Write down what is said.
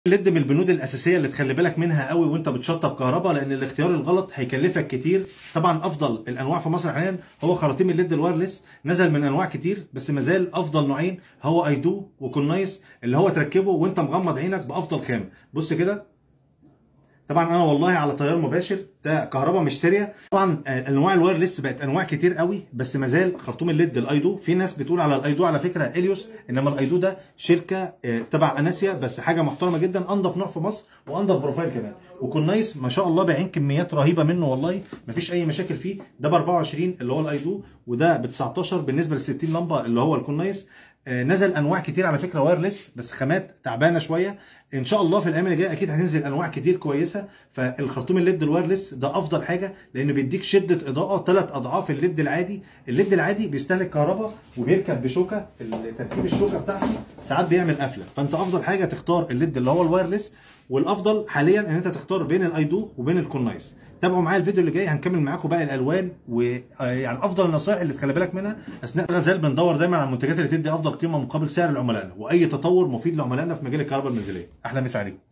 الليد من البنود الاساسيه اللي تخلي بالك منها قوي وانت بتشطب كهرباء لان الاختيار الغلط هيكلفك كتير طبعا افضل الانواع في مصر حاليا هو خراطيم الليد الوايرلس نزل من انواع كتير بس مازال افضل نوعين هو ايدو وكونايس اللي هو تركبه وانت مغمض عينك بافضل خامه بص كده طبعا انا والله على تيار مباشر ده كهرباء مش سيريا طبعا آه، انواع الوايرلس بقت انواع كتير قوي بس ما زال خرطوم الليد الايدو في ناس بتقول على الايدو على فكره اليوس انما الايدو ده شركه آه، تبع اناسيا بس حاجه محترمه جدا انضف نوع في مصر وانضف بروفايل كمان وكونايس ما شاء الله بايعين كميات رهيبه منه والله ما فيش اي مشاكل فيه ده ب 24 اللي هو الايدو وده ب 19 بالنسبه ل 60 لمبه اللي هو الكونايس آه، نزل انواع كتير على فكره وايرلس بس خامات تعبانه شويه ان شاء الله في الايام اللي جايه اكيد هتنزل انواع كتير كويسه فالخرطوم الليد الوايرلس ده افضل حاجه لانه بيديك شده اضاءه ثلاث اضعاف الليد العادي الليد العادي بيستهلك كهرباء وبيركب بشوكه تركيب الشوكه بتاعته ساعات بيعمل قفله فانت افضل حاجه تختار الليد اللي هو الوايرلس والافضل حاليا ان انت تختار بين الايدو وبين الكونايس تابعوا معايا الفيديو اللي جاي هنكمل معاكم باقي الالوان ويعني افضل النصائح اللي تخلي بالك منها اثناء الغزال بندور دايما على المنتجات اللي تدي افضل قيمه مقابل سعر لعملائنا واي تطور مفيد لعملائنا في مجال الكهرباء المنزليه احلى مسا عليكم